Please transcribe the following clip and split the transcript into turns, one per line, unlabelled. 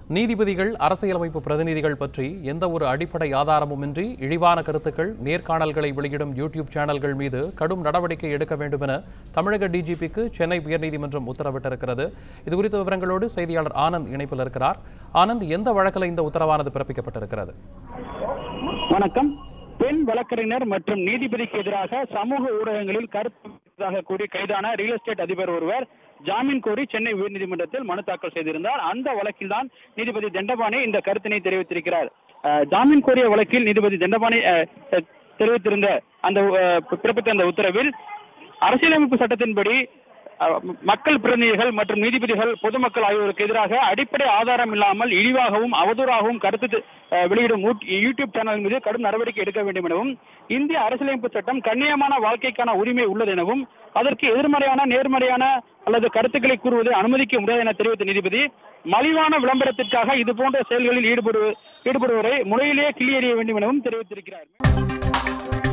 நீதிபதிகள் அரசியலமைப்பு பிரதிநிதிகள் பற்றி எந்த ஒரு அடிப்படை ஆதாரமுமின்றி இழிவான கருத்துக்கள் நேர்காணல்களை வெளியிடும் யூடியூப் சேனல்கள் மீது கடும் நடவடிக்கை எடுக்க வேண்டும் என தமிழக டிஜிபிக்கு சென்னை உயர்நீதிமன்றம் உத்தரவிட்டிருக்கிறது இதுகுறித்த விவரங்களோடு செய்தியாளர் ஆனந்த் இணைப்பில் இருக்கிறார் ஆனந்த் எந்த வழக்கில் இந்த உத்தரவானது பிறப்பிக்கப்பட்டிருக்கிறது
வணக்கம் பெண் வழக்கறிஞர் மற்றும் நீதிபதிக்கு எதிராக சமூக ஊடகங்களில் கருத்து தெரிவித்ததாக கூறி கைதான ரியல் எஸ்டேட் அதிபர் ஒருவர் ஜாமீன் கோரி சென்னை உயர்நீதிமன்றத்தில் மனு தாக்கல் செய்திருந்தார் அந்த வழக்கில்தான் நீதிபதி தண்டபாணி இந்த கருத்தினை தெரிவித்திருக்கிறார் அஹ், ஜாமீன் கோரிய வழக்கில் நீதிபதி தண்டபாணி அஹ், அஹ், தெரிவித்திருந்த அந்த அஹ், பிறப்பித்த அந்த உத்தரவில் அரசியலமைப்பு சட்டத்தின்படி அஹ், மக்கள் பிரதிநிதிகள் மற்றும் நீதிபதிகள் பொதுமக்கள் ஆகியோருக்கு எதிராக அடிப்படை ஆதாரம் இல்லாமல் இழிவாகவும் அவதூறாகவும் கருத்து தெ- அஹ், வெளியிடும் ஊட்- யூடியூப் சேனல் மீது கடும் நடவடிக்கை எடுக்க வேண்டும் எனவும் இந்திய அரசியலமைப்பு சட்டம் கண்ணியமான வாழ்க்கைக்கான உரிமை உள்ளது எனவும் அதற்கு எதிர்மறையான நேர்மறையான அல்லது கருத்துக்களை கூறுவதை அனுமதிக்க முடியாது என தெரிவித்த நீதிபதி மலிவான விளம்பரத்திற்காக இது போன்ற செயல்களில் ஈடுபடு ஈடுபடுவோரை முறையிலேயே கிளியறிய வேண்டும் எனவும் தெரிவித்திருக்கிறார்